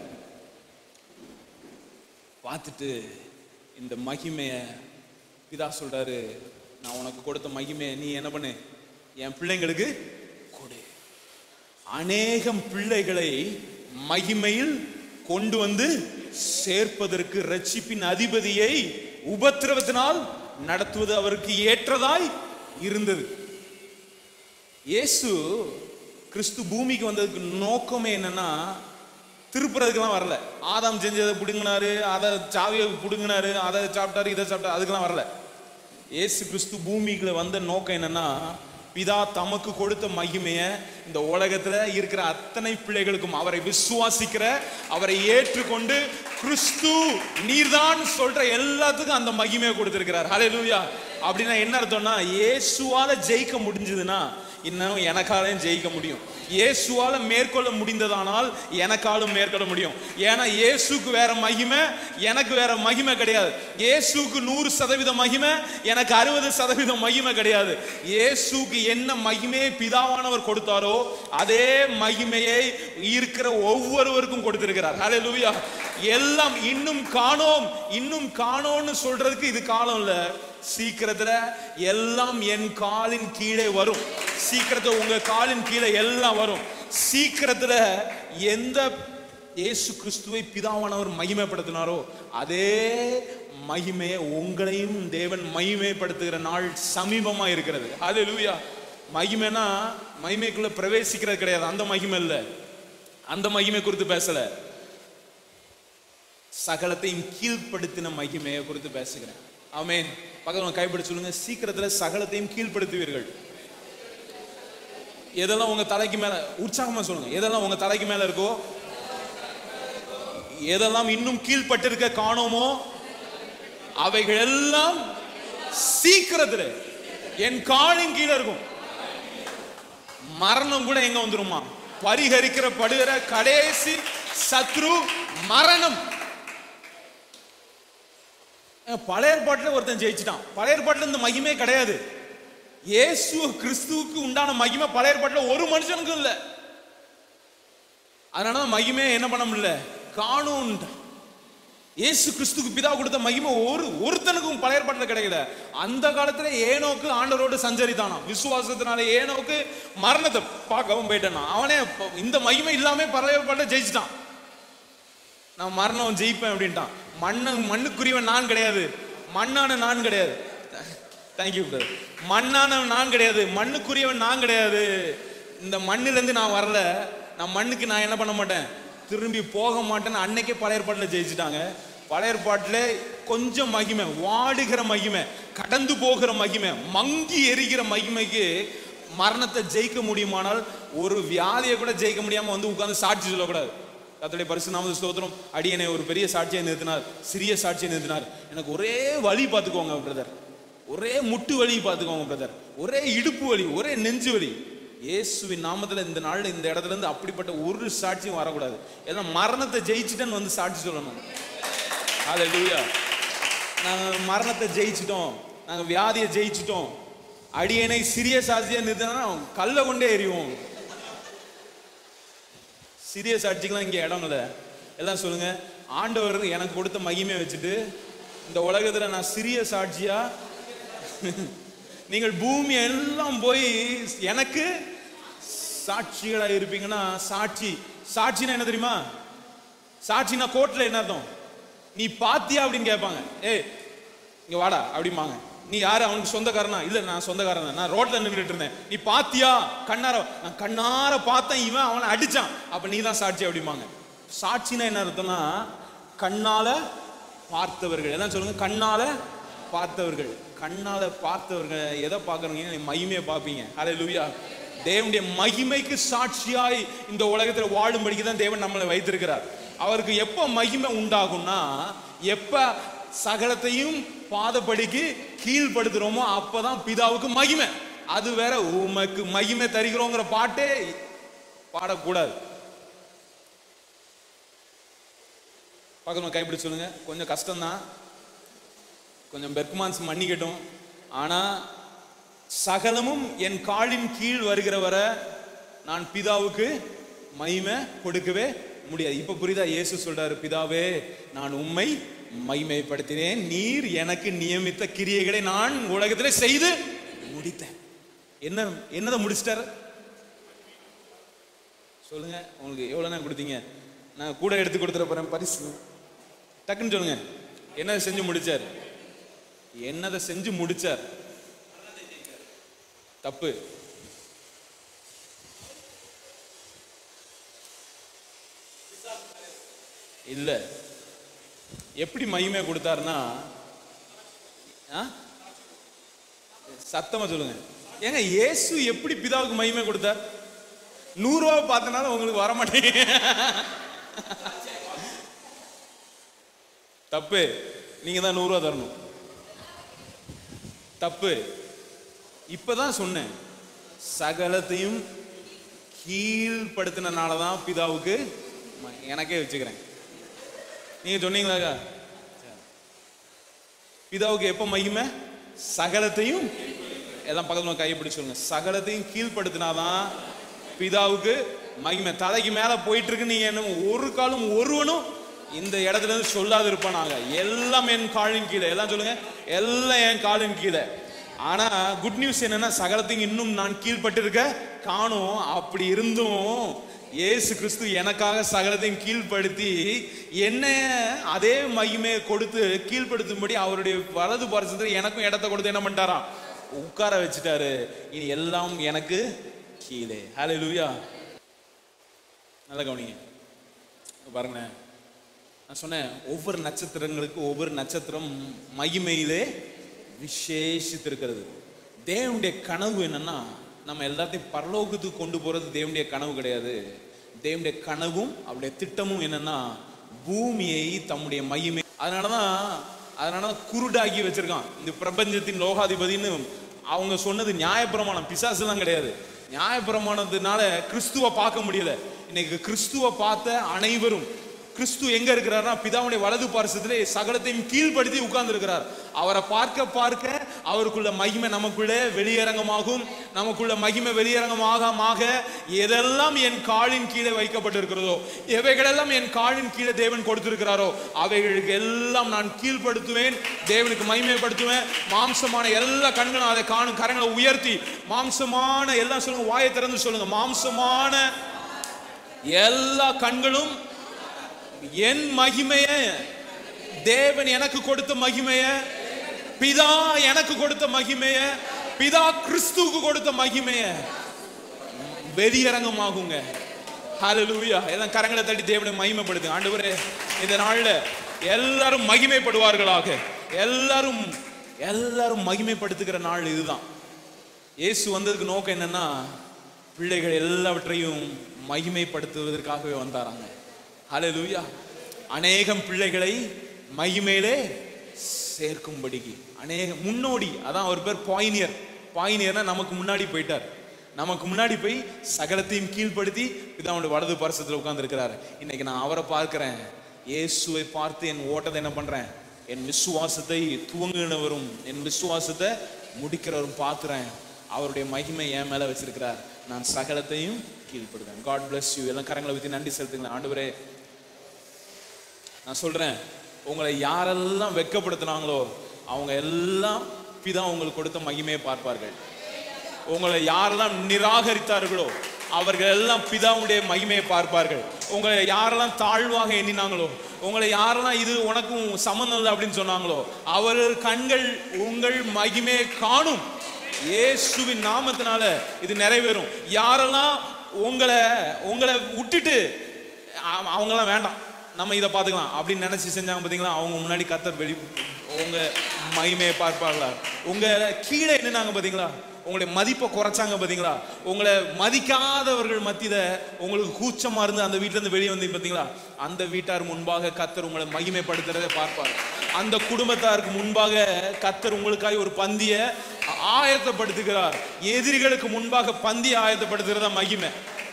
பார்த்துட்டு இந்த மகிமைய பிதா சொல்றாரு நான் உனக்கு கொடுத்த மகிமையை நீ என்ன பண்ணு என் பிள்ளைங்களுக்கு அநேகம் பிள்ளைகளை மகிமையில் கொண்டு வந்து சேர்ப்பதற்கு ரட்சிப்பின் அதிபதியை உபத்திரவத்தினால் நடத்துவது அவருக்கு ஏற்றதாய் இருந்தது இயேசு கிறிஸ்து பூமிக்கு வந்ததுக்கு நோக்கமே என்னன்னா திருப்புறதுக்கெல்லாம் வரல ஆதாம் செஞ்சதை பிடுங்கினாரு அதை சாவியை பிடுங்கினாரு அதை சாப்பிட்டாரு இதை சாப்பிட்டாரு அதுக்கெல்லாம் வரல இயேசு கிறிஸ்து பூமிக்குள்ள வந்த நோக்கம் என்னன்னா பிதா தமக்கு கொடுத்த மகிமைய இந்த உலகத்துல இருக்கிற அத்தனை பிள்ளைகளுக்கும் அவரை விசுவாசிக்கிற அவரை ஏற்றுக்கொண்டு கிறிஸ்து நீர்தான் சொல்ற எல்லாத்துக்கும் அந்த மகிமையை கொடுத்திருக்கிறார் ஹalleluya அப்படின்னா என்ன அர்த்தம்னா இயேசுவால ஜெயிக்க முடிஞ்சதுன்னா இன்னும் எனக்காலையும் ஜெயிக்க முடியும் இயேசுவால மேற்கொள்ள முடிந்ததானால் எனக்காலும் மேற்கொள்ள முடியும் ஏன்னா இயேசுக்கு வேற மகிமை எனக்கு வேற மகிமை கிடையாது இயேசுக்கு நூறு சதவீத மகிமை எனக்கு அறுபது சதவீத மகிமை கிடையாது இயேசுக்கு என்ன மகிமையை பிதாவானவர் கொடுத்தாரோ அதே மகிமையை இருக்கிற ஒவ்வொருவருக்கும் கொடுத்திருக்கிறார் ஹalleluya எல்லாம் இன்னும் காணோம் இன்னும் காணோம்னு சொல்றதுக்கு இது காலம் இல்ல சீக்கிரத்துல எல்லாம் என் காலின் கீழே வரும் சீக்கிரத்துல உங்க காலின் கீழே எல்லாம் வரும் சீக்கிரத்துல எந்த இயேசு கிறிஸ்துவை பிதாவானவர் மகிமைப்படுத்தினாரோ அதே மகிமையை உங்களையும் தேவன் மகிமைப்படுத்துகிற நாள் சமீபமா இருக்கிறது ஹalleluya மகிமைனா மகிமைக்குள்ள பிரவேசிக்கிறது கிடையாது அந்த மகிமை இல்ல அந்த மகிமை குறித்து பேசல சகலத்தையும் கீழ்ப்படுத்தின மகிமையை குறித்து பேசுகிறேன் ஆமென் பக்கத்துல கைப்பிடி சொல்லுங்க சீக்கிரத்துல சகலத்தையும் கீழ்ப்படுத்துவீர்கள் எதெல்லாம் உங்க தலைக்கு மேல உற்சாகமா சொல்லுங்க எதெல்லாம் உங்க தலைக்கு மேல இருக்கோ எதெல்லாம் இன்னும் கீழ்ப்பட்டிருக்க காணோமோ அவைகள் எல்லாம் சீக்கிரத்துல என் காலின் கீழே இருக்கும் மரணம் கூட எங்க வந்துருமா பரிகரிக்கிற படுகிற கடைசி சத்ரு மரணம் ஏன் பழைய ஏற்பாட்டுல ஒருத்தன் ஜெயிச்சிட்டான் பழைய ஏற்பாட்டுல இந்த மகிமே கிடையாது இயேசு கிறிஸ்துவுக்கு உண்டான மகிமை பழைய ஏற்பாட்டுல ஒரு மனுஷனுக்கும் இல்ல அதனால தான் மகிமே என்ன பண்ண முடியல காணும் இயேசு கிறிஸ்துக்கு பிதா கொடுத்த மகிமை ஒரு ஒருத்தனுக்கும் பழைய ஏற்பாட்டுல கிடைக்கல அந்த காலத்துல ஏனோக்கு ஆண்டவரோடு சஞ்சரித்தானா விசுவாசத்தினால ஏனோக்கு மரணத்தை பார்க்கவும் போயிட்டானா அவனே இப்ப இந்த மகிமை இல்லாம பழைய ஏற்பாட்டுல ஜெயிச்சிட்டான் நான் மரணம் ஜெயிப்பேன் அப்படின்ட்டான் மண்ணு மண்ணுக்குரியவன் நான் கிடையாது மண்ணான நான் கிடையாது தேங்க்யூ பிரதர் மண்ணான நான் கிடையாது மண்ணுக்குரியவன் நான் கிடையாது இந்த மண்ணிலேருந்து நான் வரல நான் மண்ணுக்கு நான் என்ன பண்ண மாட்டேன் திரும்பி போக மாட்டேன்னு அன்னைக்கே பழைய ஏற்பாட்டில் ஜெயிச்சிட்டாங்க பழைய ஏற்பாட்டில் கொஞ்சம் மகிமை வாடுகிற மகிமை கடந்து போகிற மகிமை மங்கி எரிகிற மகிமைக்கு மரணத்தை ஜெயிக்க முடியுமானால் ஒரு வியாதியை கூட ஜெயிக்க முடியாம வந்து உட்கார்ந்து சாட்சி சொல்லக்கூடாது கர்த்தருடைய பரிசு நாமது ஸ்தோத்திரம் அடியனை ஒரு பெரிய சாட்சியை நிறுத்தினார் சிறிய சாட்சியை நிறுத்தினார் எனக்கு ஒரே வலி பார்த்துக்கோங்க பிரதர் ஒரே முட்டு வலி பார்த்துக்கோங்க பிரதர் ஒரே இடுப்பு வலி ஒரே நெஞ்சு வலி இயேசுவின் நாமத்துல இந்த நாள்ல இந்த இடத்துல இருந்து அப்படிப்பட்ட ஒரு சாட்சியும் வரக்கூடாது ஏன்னா மரணத்தை ஜெயிச்சுட்டேன்னு வந்து சாட்சி சொல்லணும் ஹalleluya நாங்க மரணத்தை ஜெயிச்சிட்டோம் நாங்க வியாதியை ஜெயிச்சிட்டோம் அடியனை சிறிய சாட்சியை நிறுத்தினா கல்லை கொண்டே எறிவோம் சிறிய சாட்சிக்கெல்லாம் இங்கே இடம் இல்லை எல்லாம் சொல்லுங்க ஆண்டவர் எனக்கு கொடுத்த மகிமையை வச்சுட்டு இந்த உலகத்துல நான் சிறிய சாட்சியா நீங்கள் பூமி எல்லாம் போய் எனக்கு சாட்சிகளா இருப்பீங்கன்னா சாட்சி சாட்சினா என்ன தெரியுமா சாட்சினா கோர்ட்ல என்ன அர்த்தம் நீ பாத்தியா அப்படின்னு கேட்பாங்க ஏய் இங்க வாடா அப்படிம்பாங்க நீ யாரு அவனுக்கு சொந்தக்காரனா இல்ல நான் சொந்தக்காரன் தான். நான் ரோட்ல நின்றுட்டு இருந்தேன் நீ பாத்தியா கண்ணார நான் கண்ணார பார்த்தேன் இவன் அவனை அடிச்சான் அப்ப நீ தான் சாட்சி அப்படிம்பாங்க சாட்சினா என்ன அர்த்தம்னா கண்ணால பார்த்தவர்கள் எல்லாம் சொல்லுங்க கண்ணால பார்த்தவர்கள் கண்ணால பார்த்தவர்கள் எதை பார்க்கறீங்க மகிமையை பார்ப்பீங்க அலை லூயா தேவனுடைய மகிமைக்கு சாட்சியாய் இந்த உலகத்துல வாழும்படிக்கு தான் தேவன் நம்மளை வைத்திருக்கிறார் அவருக்கு எப்ப மகிமை உண்டாகும்னா எப்ப சகலத்தையும் பாதப்படிக்கு கீழ்படுத்துறோமோ அப்பதான் பிதாவுக்கு மகிமை அது வேற உமக்கு மகிமை தருகிறோங்கிற பாட்டே பாடக்கூடாது பக்கத்துல கைப்பிடி சொல்லுங்க கொஞ்சம் கஷ்டம்தான் கொஞ்சம் பெர்க்மான்ஸ் மன்னிக்கட்டும் ஆனா சகலமும் என் காலின் கீழ் வருகிற வரை நான் பிதாவுக்கு மகிமை கொடுக்கவே முடியாது இப்ப புரியுதா இயேசு சொல்றாரு பிதாவே நான் உம்மை மகிமைப்படுத்தினேன் நீர் எனக்கு நியமித்த கிரியைகளை நான் உலகத்திலே செய்து முடித்தேன் என்ன என்னதை முடிச்சிட்டாரு சொல்லுங்க உங்களுக்கு எவ்வளோ நேரம் கொடுத்தீங்க நான் கூட எடுத்து கொடுத்துட போறேன் பரிசு டக்குன்னு சொல்லுங்க என்னதை செஞ்சு முடிச்சார் என்னதை செஞ்சு முடிச்சார் தப்பு இல்ல எப்படி மகிமை கொடுத்தாருன்னா ஆ? சத்தமா சொல்லுங்க ஏங்க இயேசு எப்படி பிதாவுக்கு மகிமை கொடுத்தார் நூறு ரூபா பார்த்தனால உங்களுக்கு வர மாட்டேங்க தப்பு நீங்க தான் நூறு ரூபா தரணும் தப்பு இப்பதான் சொன்னேன் சகலத்தையும் கீழ்படுத்தினால தான் பிதாவுக்கு ம- எனக்கே வச்சுக்கிறேன் நீங்க சொன்னீங்களாக்கா பிதாவுக்கு எப்ப மகிமை சகலத்தையும் எல்லாம் பக்கத்துல கையை பிடிச்சு சொல்லுங்க சகலத்தையும் கீழ்படுத்தினாதான் பிதாவுக்கு மகிமை தலைக்கு மேல போயிட்டு இருக்கு நீங்க என்ன ஒரு காலம் ஒருவனும் இந்த இடத்துல இருந்து சொல்லாது இருப்பானாங்க எல்லாம் என் காலின் கீழே எல்லாம் சொல்லுங்க எல்லாம் என் காலின் கீழே ஆனா குட் நியூஸ் என்னன்னா சகலத்தையும் இன்னும் நான் கீழ்பட்டிருக்க காணும் அப்படி இருந்தும் இயேசு கிறிஸ்து எனக்காக சகலத்தையும் கீழ்ப்படுத்தி என்ன அதே மகிமையை கொடுத்து கீழ்ப்படுத்தும்படி அவருடைய வலது பரிசத்தில் எனக்கும் இடத்த கொடுத்து என்ன பண்ணிட்டாராம் உட்கார வச்சுட்டாரு இனி எல்லாம் எனக்கு கீழே ஹலே லூயா நல்லா கவனிங்க இங்க பாருங்களேன் நான் சொன்னேன் ஒவ்வொரு நட்சத்திரங்களுக்கு ஒவ்வொரு நட்சத்திரம் மகிமையிலே விசேஷித்திருக்கிறது தேவனுடைய கனவு என்னன்னா நம்ம எல்லாத்தையும் பரலோகத்துக்கு கொண்டு போறது தேவனுடைய கனவு கிடையாது தேவனுடைய கனவும் அவருடைய திட்டமும் என்னன்னா பூமியை தம்முடைய மகிமை அதனாலதான் அதனாலதான் குருடாக்கி வச்சிருக்கான் இந்த பிரபஞ்சத்தின் லோகாதிபதின்னு அவங்க சொன்னது நியாயப்பிரமாணம் பிசாசுலாம் கிடையாது நியாயப்பிரமாணத்தினால கிறிஸ்துவ பார்க்க முடியல இன்னைக்கு கிறிஸ்துவ பார்த்த அனைவரும் கிறிஸ்து எங்க இருக்கிறார்னா பிதாவுடைய வலது பார்சத்திலே சகலத்தையும் கீழ்ப்படுத்தி உட்கார்ந்து இருக்கிறார் அவரை பார்க்க பார்க்க அவருக்குள்ள மகிமை நமக்குள்ளே வெளியரங்கமாகும் நமக்குள்ள மகிமை வெளியரங்கமாக மாக எதெல்லாம் என் காலின் கீழே வைக்கப்பட்டிருக்கிறதோ எவைகளெல்லாம் என் காலின் கீழே தேவன் கொடுத்திருக்கிறாரோ அவைகளுக்கு எல்லாம் நான் கீழ்ப்படுத்துவேன் தேவனுக்கு மகிமைப்படுத்துவேன் மாம்சமான எல்லா கண்களும் அதை காணும் கரங்களை உயர்த்தி மாம்சமான எல்லாம் சொல்லுங்க வாயை திறந்து சொல்லுங்க மாம்சமான எல்லா கண்களும் என் மகிமைய தேவன் எனக்கு கொடுத்த மகிமைய பிதா எனக்கு கொடுத்த மகிமைய பிதா கிறிஸ்துவுக்கு கொடுத்த மகிமைய வெளியரங்கமாகுங்க ஹalleluya எல்லாம் கரங்களை தட்டி தேவனை மகிமைப்படுத்துங்க ஆண்டவரே இந்த நாள்ல எல்லாரும் மகிமைப்படுவார்களாக எல்லாரும் எல்லாரும் மகிமைப்படுத்துகிற நாள் இதுதான் இயேசு வந்ததுக்கு நோக்கம் என்னன்னா பிள்ளைகள் எல்லாவற்றையும் மகிமைப்படுத்துவதற்காகவே வந்தாராங்க ஹalleluya அநேகம் பிள்ளைகளை மகிமையிலே சேர்க்கும்படிக்கு அநேக முன்னோடி அதான் அவர் பேர் பாயினியர் பாயினியர்னா நமக்கு முன்னாடி போயிட்டார் நமக்கு முன்னாடி போய் சகலத்தையும் கீழ்ப்படுத்தி பிதாவுடைய வலது பரிசத்தில் உட்கார்ந்திருக்கிறார் இன்னைக்கு நான் அவரை பார்க்கிறேன் இயேசுவை பார்த்து என் ஓட்டத்தை என்ன பண்றேன் என் விசுவாசத்தை துவங்கினவரும் என் விசுவாசத்தை முடிக்கிறவரும் பார்க்கிறேன் அவருடைய மகிமை என் மேல வச்சிருக்கிறார் நான் சகலத்தையும் கீழ்ப்படுவேன் காட் bless யூ எல்லாம் கரங்களை ஊற்றி நன்றி செலுத்துங்க ஆண்டவரே நான் சொல்றேன் உங்களை யாரெல்லாம் வெட்கப்படுத்தினாங்களோ அவங்க எல்லாம் பிதா உங்களுக்கு கொடுத்த மகிமையை பார்ப்பார்கள் உங்களை யாரெல்லாம் நிராகரித்தார்களோ அவர்கள் எல்லாம் பிதாவுடைய மகிமையை பார்ப்பார்கள் உங்களை யாரெல்லாம் தாழ்வாக எண்ணினாங்களோ உங்களை யாரெல்லாம் இது உனக்கும் சம்மந்தம் இல்லை அப்படின்னு சொன்னாங்களோ அவர்கள் கண்கள் உங்கள் மகிமையை காணும் இயேசுவின் நாமத்தினால இது நிறைவேறும் யாரெல்லாம் உங்களை உங்களை விட்டுட்டு அவ- அவங்கெல்லாம் வேண்டாம் நம்ம இதை பார்த்துக்கலாம் அப்படின்னு நினைச்சு செஞ்சாங்க பார்த்தீங்களா அவங்க முன்னாடி கத்தர் வெளி உங்க மகிமையை பார்ப்பார்களா உங்க கீழே என்னன்னாங்க பார்த்தீங்களா உங்களுடைய மதிப்பை குறைச்சாங்க பார்த்தீங்களா உங்களை மதிக்காதவர்கள் மத்தியில உங்களுக்கு கூச்சமா இருந்து அந்த வீட்டுல இருந்து வெளியே வந்து பார்த்தீங்களா அந்த வீட்டார் முன்பாக கத்தர் உங்களை மகிமைப்படுத்துறதை பார்ப்பார் அந்த குடும்பத்தாருக்கு முன்பாக கத்தர் உங்களுக்காக ஒரு பந்திய ஆயத்தப்படுத்துகிறார் எதிரிகளுக்கு முன்பாக பந்திய ஆயத்தப்படுத்துகிறதா மகிமை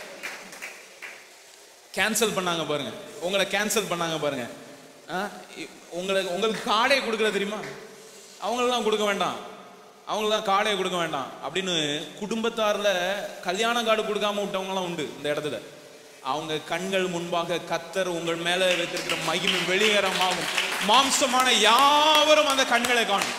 கேன்சல் பண்ணாங்க பாருங்க உங்களை கேன்சல் பண்ணாங்க பாருங்க ஆ, இ- உங்களுக்கு உங்களுக்கு காடே கொடுக்கல தெரியுமா அவங்களெல்லாம் கொடுக்க வேண்டாம் அவங்களெல்லாம் காடே கொடுக்க வேண்டாம் அப்படின்னு குடும்பத்தார்ல கல்யாண கார்டு கொடுக்காம விட்டவங்கலாம் உண்டு இந்த இடத்துல அவங்க கண்கள் முன்பாக கத்தர் உங்கள் மேல வைத்திருக்கிற மகிமை வெளியேறமாகும் மாம்சமான யாவரும் அந்த கண்களை காணும்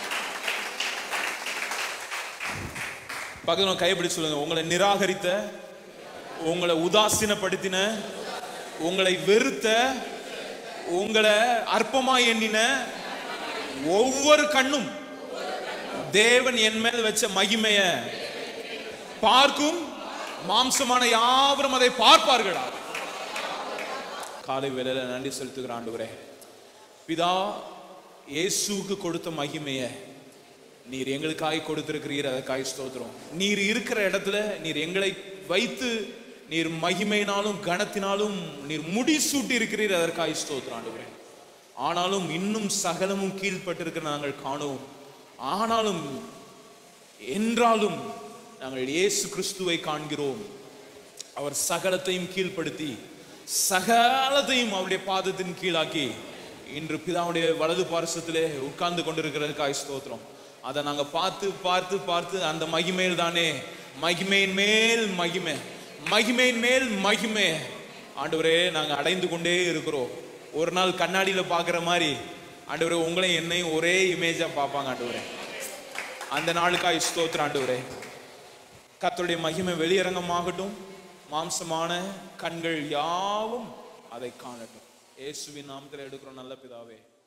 பக்கத்துல கைப்பிடி சொல்லுங்க உங்களை நிராகரித்த உங்களை உதாசீனப்படுத்தின உங்களை வெறுத்த உங்களை அற்பமா எண்ணின ஒவ்வொரு கண்ணும் தேவன் என் மேல் வச்ச மகிமைய பார்க்கும் மாம்சமான யாவரும் அதை பார்ப்பார்களா காலை வேளையில நன்றி செலுத்துகிற ஆண்டவரே பிதா இயேசுவுக்கு கொடுத்த மகிமைய நீர் எங்களுக்காய் கொடுத்திருக்கிறீர் அதற்காய் ஸ்தோத்திரம் நீர் இருக்கிற இடத்துல நீர் எங்களை வைத்து நீர் மகிமையினாலும் கனத்தினாலும் நீர் முடிசூட்டி இருக்கிறீர் அதற்காய் ஸ்தோத்திரம் ஆண்டவரே ஆனாலும் இன்னும் சகலமும் கீழ்ப்பட்டிருக்கிற நாங்கள் காணுவோம் ஆனாலும் என்றாலும் நாங்கள் இயேசு கிறிஸ்துவை காண்கிறோம் அவர் சகலத்தையும் கீழ்ப்படுத்தி சகலத்தையும் அவருடைய பாதத்தின் கீழாக்கி இன்று பிதாவுடைய வலது பார்சத்திலே உட்கார்ந்து கொண்டிருக்கிறதுக்காய் ஸ்தோத்திரம் அதை நாங்க பார்த்து பார்த்து பார்த்து அந்த மகிமையில் தானே மகிமையின் மேல் மகிமை மகிமையின் மேல் மகிமை ஆண்டவரே நாங்க அடைந்து கொண்டே இருக்கிறோம் ஒரு நாள் கண்ணாடியில பார்க்குற மாதிரி ஆண்டவரே உங்களையும் என்னையும் ஒரே இமேஜா பார்ப்பாங்க ஆண்டவரே அந்த நாளுக்காய் ஸ்தோத்திரம் ஆண்டவரே கர்த்தருடைய மகிமை வெளியரங்கமாகட்டும் மாம்சமான கண்கள் யாவும் அதை காணட்டும் இயேசுவின் நாமத்தில் எடுக்கிறோம் நல்ல பிதாவே